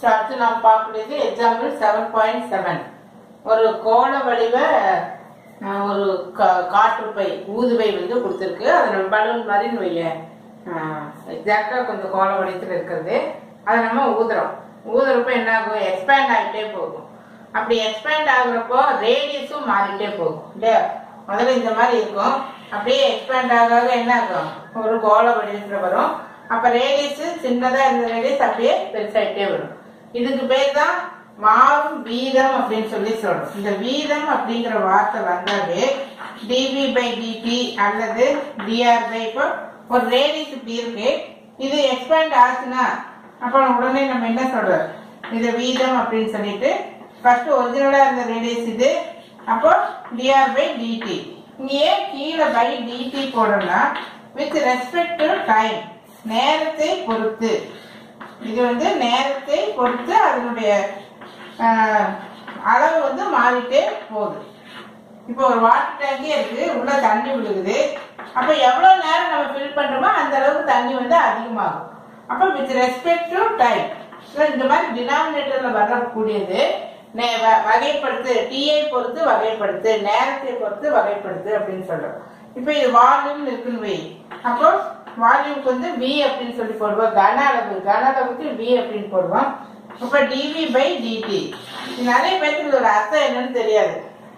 so அடுத்து நாம் பார்க்கக்கூடியது எக்ஸாம்பிள் செவன் பாயிண்ட் செவன் ஒரு கோள வடிவ அஹ், ஒரு கா- காற்றுப்பை ஊதுவை வந்து கொடுத்துருக்கு அது நம்ம பலூன் மாதிரின்னு வைய எக்ஸாக்டாக கொஞ்சம் கோள வடிவத்தில் இருக்கிறது அதை நம்ம ஊதுறோம் ஊதுறப்ப என்ன ஆகும் எக்ஸ்பேண்ட் ஆகிட்டே போகும் அப்படி எக்ஸ்பேண்ட் ஆகுறப்போ ரேடியஸும் மாறிட்டே போகும் இல்லையா முதல்ல இந்த மாதிரி இருக்கும் அப்படியே எக்ஸ்பேண்ட் ஆக ஆக என்ன ஆகும் ஒரு கோள வடிவத்தில் வரும் அப்ப ரேடியஸ் சின்னதா இருந்த ரேடியஸ் அப்படியே பெருசாயிட்டே வரும் இதுக்கு பேர் தான் மாறும் வீதம் அப்படின்னு சொல்லி சொல்றோம் இந்த வீதம் அப்படிங்கிற வார்த்தை வந்தாவே டிவி பை டிடி அல்லது டிஆர் பை இப்போ ஒரு ரேடியஸ் இப்படி இருக்கு இது எக்ஸ்பேண்ட் ஆச்சுன்னா அப்ப உடனே நம்ம என்ன சொல்றோம் இது வீதம் அப்படின்னு சொல்லிட்டு ஃபர்ஸ்ட் ஒரிஜினலா இருந்த ரேடியஸ் இது அப்போ டிஆர் பை டிடி இங்கேயே கீழே பை டிடி போடணும்னா வித் ரெஸ்பெக்ட் டு டைம் நேரத்தை பொறுத்து இது வந்து நேரத்தை பொறுத்து அதனுடைய ஆஹ், அளவு வந்து மாறிட்டே போகுது இப்போ ஒரு வாட்டர் டேங்கே இருக்கு உள்ள தண்ணி விழுகுது அப்ப எவ்வளவு நேரம் நம்ம ஃபில் பண்றோமோ அந்த அளவுக்கு தண்ணி வந்து அதிகமாகும் அப்ப வித் ரெஸ்பெக்ட் டு டைம் இந்த மாதிரி டினாமினேட்டர்ல வரக்கூடியது நே- வ- வகைப்படுத்து டீயை பொறுத்து வகைப்படுத்து நேரத்தை பொறுத்து வகைப்படுத்து அப்படின்னு சொல்றோம் இப்போ இது வால்யூம் இருக்குன்னு வை அப்போ வால்யூம்க்கு வந்து வி அப்படின்னு சொல்லி போடுவோம் கன அளவு கன அளவுக்கு வி அப்படின்னு போடுவோம் அப்ப டிவி பை டிடி நிறைய பேருக்கு இதோட அர்த்தம் என்னன்னு தெரியாது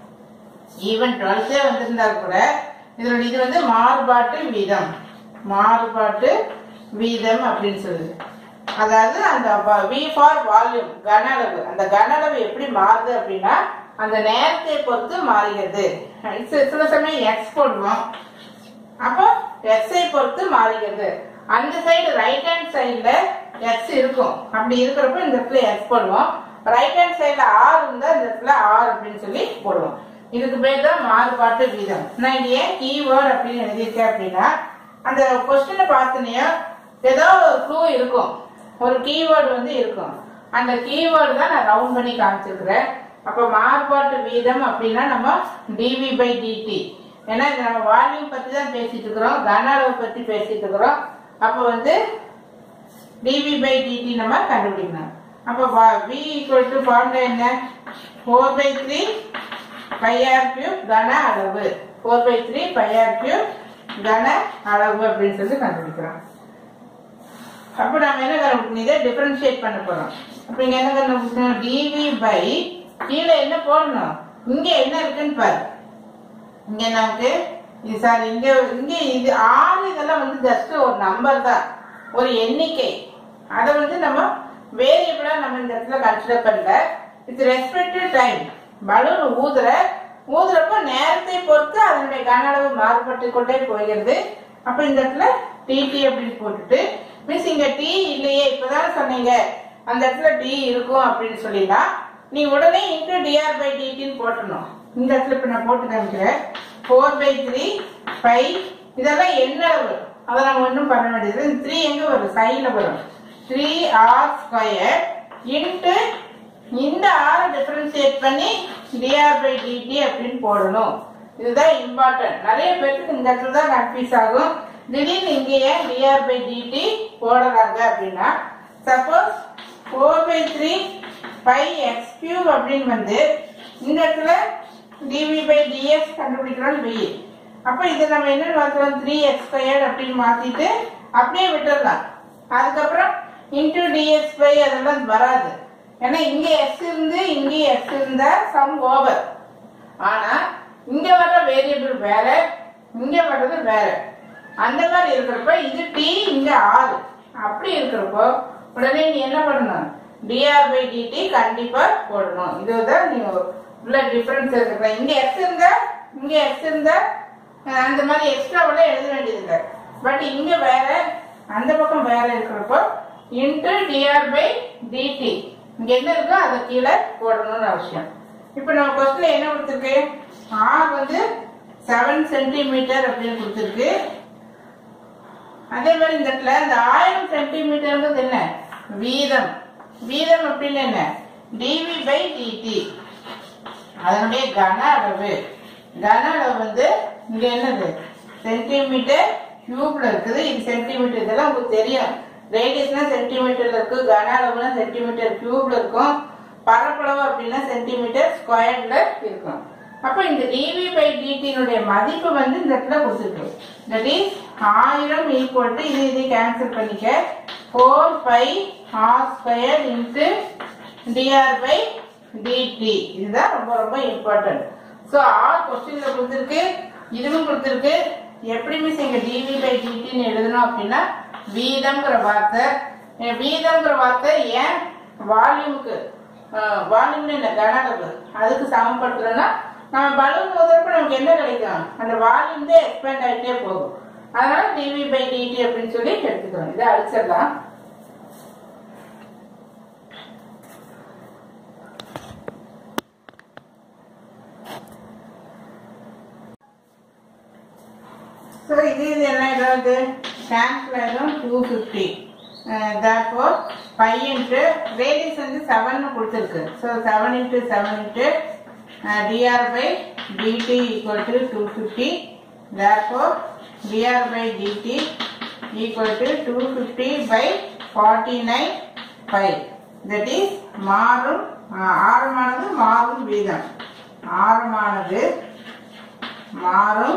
ஈவன் டுவெல்த்தே வந்திருந்தா கூட இதோட இது வந்து மாறுபாட்டு வீதம் மாறுபாட்டு வீதம் அப்படின்னு சொல்லுது அதாவது அந்த வி ஃபார் வால்யூம் கன அளவு அந்த கன அளவு எப்படி மாறுது அப்படின்னா அந்த நேரத்தை பொறுத்து மாறுகிறது சில- சில சமயம் எக்ஸ் போடுவோம் அப்போ எக்ஸை பொறுத்து மாறுகிறது அந்த சைடு ரைட் ஹேண்ட் சைடுல எக்ஸ் இருக்கும் அப்படி இருக்கிறப்ப இந்த இடத்துல எக்ஸ் போடுவோம் ரைட் ஹேண்ட் சைடுல ஆர் இருந்தா இந்த இடத்துல ஆர் அப்படின்னு சொல்லி போடுவோம் இதுக்கு பேர் தான் மாறுபாட்டு வீதம் நான் இது ஏன் கீவேர்டு அப்படின்னு எழுதியிருக்கேன் அப்படின்னா அந்த கொஸ்டினை பார்த்தனையோ ஏதோ ஒரு க்ளூ இருக்கும் ஒரு கீவேர்டு வந்து இருக்கும் அந்த கீவேர்டு தான் நான் ரவுண்ட் பண்ணி காமிச்சிருக்கிறேன் அப்ப மாறுபாட்டு வீதம் அப்படின்னா நம்ம டிவி பை டிடி ஏன்னா இது நம்ம வால்யூம் பத்தி தான் பேசிட்டு இருக்கிறோம் கன அளவு பத்தி பேசிட்டு இருக்கிறோம் அப்ப வந்து டிவி பை டிடி நம்ம கண்டுபிடிக்கணும் அப்ப வி ஈக்குவல் டு ஃபார்முலா என்ன four by three pi r cube கன அளவு four by three pi r cube கன அளவு அப்படின்னு சொல்லி கண்டுபிடிக்கிறோம் அப்ப நம்ம என்ன கண்டுபிடிக்கணும் இதை டிஃபரன்ஷியேட் பண்ண போறோம் அப்ப இங்க என்ன கண்டுபிடிக்கணும் டிவி பை கீழே என்ன போடணும் இங்க என்ன இருக்குன்னு பாரு இங்க நமக்கு இது சார் இங்க இங்க இது ஆறு இதெல்லாம் வந்து ஜஸ்ட் ஒரு நம்பர் தான் ஒரு எண்ணிக்கை அதை வந்து நம்ம வேரியபிளா நம்ம இந்த இடத்துல கன்சிடர் பண்ணல வித் ரெஸ்பெக்ட் டைம் பலூன் ஊதுற ஊதுறப்ப நேரத்தை பொறுத்து அதனுடைய கன அளவு மாறுபட்டு கொண்டே போகிறது அப்ப இந்த இடத்துல டிடி அப்படின்னு போட்டுட்டு மிஸ் இங்க டி இல்லையே இப்பதான் சொன்னீங்க அந்த இடத்துல டி இருக்கும் அப்படின்னு சொல்லினா நீ உடனே இன்டு டிஆர் பை டிடின்னு போட்டணும் இந்த இடத்துல இப்ப நான் போட்டு காமிக்கிறேன் ஃபோர் பை த்ரீ ஃபைவ் இதெல்லாம் என்ன அளவு அதை நம்ம ஒன்றும் பண்ண வேண்டியது த்ரீ எங்க வரும் சைடில் வரும் த்ரீ ஆர் ஸ்கொயர் இன்ட்டு இந்த ஆரை டிஃபரன்ஷியேட் பண்ணி டிஆர் பை டிடி அப்படின்னு போடணும் இதுதான் இம்பார்ட்டன்ட் நிறைய பேருக்கு இந்த இடத்துல தான் கன்ஃபியூஸ் ஆகும் திடீர்னு இங்க ஏன் டிஆர் பை டிடி போடுறாங்க அப்படின்னா suppose four by three five x cube அப்படின்னு வந்து இந்த இடத்துல டிவி பை டிஎக்ஸ் கண்டுபிடிக்கிறோம்னு வெயி அப்ப இது நம்ம என்ன மாத்துறோம் த்ரீ எக்ஸ் ஸ்கொயர் அப்படின்னு மாத்திட்டு அப்படியே விட்டுடலாம் அதுக்கப்புறம் இன்டூ டிஎக்ஸ் பை அதெல்லாம் வராது ஏன்னா இங்க எக்ஸ் இருந்து இங்கே எக்ஸ் இருந்தா சம் ஓவர் ஆனா இங்க வர்ற வேரியபிள் வேற இங்க வர்றது வேற அந்த மாதிரி இருக்கிறப்ப இது டி இங்க ஆறு அப்படி இருக்கிறப்போ உடனே நீ என்ன பண்ணணும் டிஆர் பை டிடி கண்டிப்பா போடணும் இதுதான் நீ உள்ள டிஃபரன்ஸ் இருக்கிற இங்க எக்ஸ் இருந்தா இங்க எக்ஸ் இருந்தா அஹ், அந்த மாதிரி எக்ஸ்ட்ராவெல்லாம் எழுத வேண்டியதில்லை பட் இங்க வேற அந்த பக்கம் வேற இருக்கிறப்போ இன்டு டிஆர் பை டிடி இங்க என்ன இருக்கோ அதை கீழே போடணும்னு அவசியம் இப்போ நம்ம கொஸ்டின்ல என்ன கொடுத்துருக்கு ஆர் வந்து செவன் சென்டிமீட்டர் அப்படின்னு கொடுத்துருக்கு அதே மாதிரி இந்த இடத்துல இந்த ஆயிரம் சென்டிமீட்டர்ங்கிறது என்ன வீதம் வீதம் அப்படின்னு என்ன டிவி பை டிடி அதனுடைய கன அளவு கன அளவு வந்து இங்க என்னது சென்டிமீட்டர் கியூப்ல இருக்குது இது சென்டிமீட்டர் இதெல்லாம் உங்களுக்கு தெரியும் ரேடியஸ்னா சென்டிமீட்டர்ல இருக்கு கன அளவுனா சென்டிமீட்டர் கியூப்ல இருக்கும் பரப்பளவு அப்படின்னா சென்டிமீட்டர் ஸ்கொயர்ல இருக்கும் அப்ப இந்த டிவி பை டிடினுடைய மதிப்பு வந்து இந்த இடத்துல கொடுத்துருக்கு தட் இஸ் ஆயிரம் ஈக்குவல் டு இது இது கேன்சல் பண்ணிக்க four pi r square into dr by dt இதுதான் ரொம்ப ரொம்ப இம்பார்ட்டன்ட் ஸோ ஆர் கொஸ்டின்ல கொடுத்துருக்கு இதுவும் கொடுத்துருக்கு எப்படி மிஸ் இங்க டிவி பை டிடின்னு எழுதணும் அப்படின்னா வீதம்ங்கிற வார்த்தை அஹ் வீதம்ங்கிற வார்த்தை ஏன் வால்யூமுக்கு வால்யூம்னு இல்லை கன அளவு அதுக்கு சமப்படுத்துறோம்னா நம்ம பலூன் முதற்ப நமக்கு என்ன கிடைக்கும் அந்த வால்யூம் தான் எக்ஸ்பேண்ட் ஆகிட்டே போகும் அதனால டிவி பை டிடி அப்படின்னு சொல்லி எடுத்துக்கிறோம் இதை அழிச்சிடலாம் ஸோ இது இது என்ன ஏதாவது கேன்சல் ஆயிடும் two fifty therefore five into radius வந்து செவன் கொடுத்துருக்கு so seven into seven into dr by dt equal to two fifty therefore dr by dt equal to two fifty by forty nine five that is மாறும் அஹ், ஆரமானது மாறும் வீதம் ஆரமானது மாறும்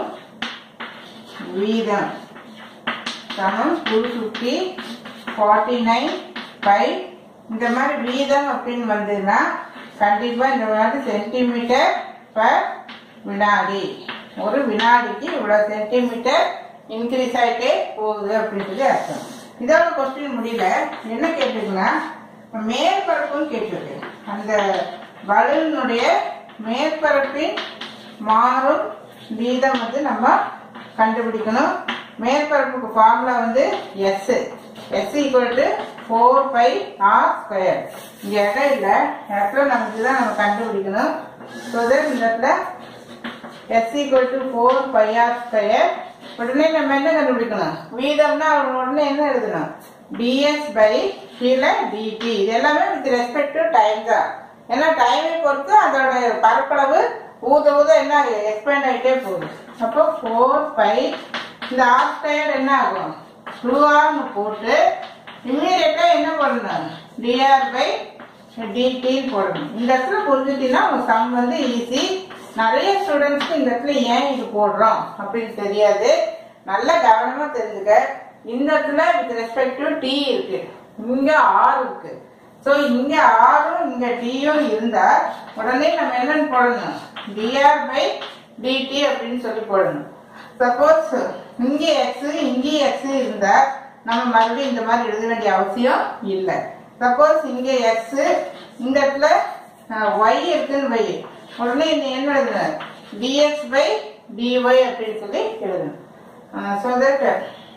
வீதம் சமம் two fifty forty nine five இந்த மாதிரி வீதம் அப்படின்னு வந்ததுன்னா கண்டிப்பாக இந்த மாதிரி சென்டிமீட்டர் பர் வினாடி ஒரு வினாடிக்கு இவ்வளோ சென்டிமீட்டர் இன்க்ரீஸ் ஆகிட்டே போகுது அப்படின்னு சொல்லி அர்த்தம் இதோட கொஸ்டின் முடியல என்ன கேட்டிருக்குன்னா மேற்பரப்புன்னு கேட்டிருக்கு அந்த பலூனுடைய மேற்பரப்பின் மாறும் வீதம் வந்து நம்ம கண்டுபிடிக்கணும் மேற்பரப்புக்கு ஃபார்முலா வந்து s s equal to four pi r square இங்கே இடம் இல்லை இடத்துல நமக்கு தான் நம்ம கண்டுபிடிக்கணும் ஸோ தட் இந்த இடத்துல s equal to four pi r square உடனே நம்ம என்ன கண்டுபிடிக்கணும் வீதம்னா உடனே என்ன எழுதணும் டிஎஸ் பை கீழே டிடி இது எல்லாமே வித் ரெஸ்பெக்ட் டு டைம் தான் ஏன்னா டைமை பொறுத்து அதோட பரப்பளவு ஊத ஊத என்ன எக்ஸ்பேண்ட் ஆகிட்டே போகுது அப்போ ஃபோர் பை இந்த ஆர் ஸ்கொயர் என்ன ஆகும் டூ ஆர்னு போட்டு இம்மீடியட்டா என்ன பண்ணணும் டிஆர் பை டிடி போடணும் இந்த இடத்துல புரிஞ்சுட்டீங்கன்னா உங்க சம் வந்து ஈஸி நிறைய ஸ்டூடெண்ட்ஸ்க்கு இந்த இடத்துல ஏன் இது போடுறோம் அப்படின்னு தெரியாது நல்ல கவனமா தெரிஞ்சுக்க இந்த இடத்துல வித் ரெஸ்பெக்ட் டு டி இருக்கு இங்க ஆர் இருக்கு ஸோ இங்க ஆரும் இங்க டியும் இருந்தா உடனே நம்ம என்னன்னு போடணும் டிஆர் பை டிடி அப்படின்னு சொல்லி போடணும் சப்போஸ் இங்க எக்ஸ் இங்கே எக்ஸ் இருந்தா நம்ம மறுபடியும் இந்த மாதிரி எழுத வேண்டிய அவசியம் இல்லை சப்போஸ் இங்க எக்ஸ் இந்த இடத்துல ஒய் இருக்குன்னு வை உடனே நீ என்ன எழுதுன டிஎக்ஸ் பை டிஒய் அப்படின்னு சொல்லி எழுதணும் ஸோ தட்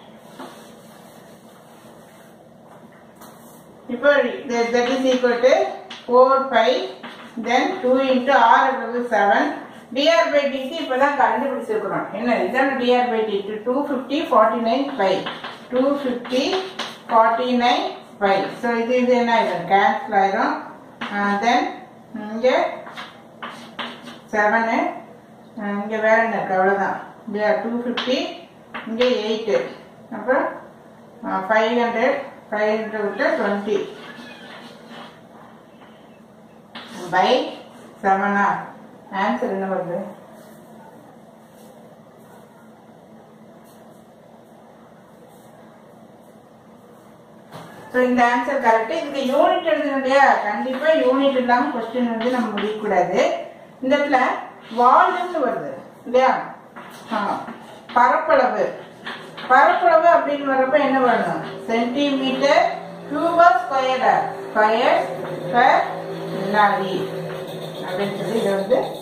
இப்போ that is equal to four five then two into r எவ்வளவு செவன் டிஆர் பை டிடி இப்போ தான் கண்டுபிடிச்சிருக்கிறோம் என்ன இதான dr by dt two fifty forty nine five two fifty forty nine five so இது இது என்ன ஆயிடும் கேன்சல் ஆயிரும் தென் இங்கே செவனு இங்கே வேற என்ன இருக்கு அவ்வளோதான் டூ ஃபிஃப்டி இங்கே எயிட்டு அப்புறம் ஃபைவ் ஹண்ட்ரட் ஃபைவ் ஹண்ட்ரட் விட்டு டுவெண்ட்டி பை செவனா ஆன்சர் என்ன வருது ஸோ இந்த ஆன்சர் கரெக்ட் இதுக்கு யூனிட் எழுதணும் இல்லையா கண்டிப்பா யூனிட் இல்லாம கொஸ்டின் வந்து நம்ம முடியக்கூடாது இந்த இடத்துல வால்யூம்னு வருது இல்லையா ஆமா பரப்பளவு பரப்பளவு அப்படின்னு வரப்ப என்ன வரணும் சென்டிமீட்டர் கியூபா ஸ்கொயர் ஸ்கொயர் பர் வினாடி அப்படின்னு சொல்லி இதை வந்து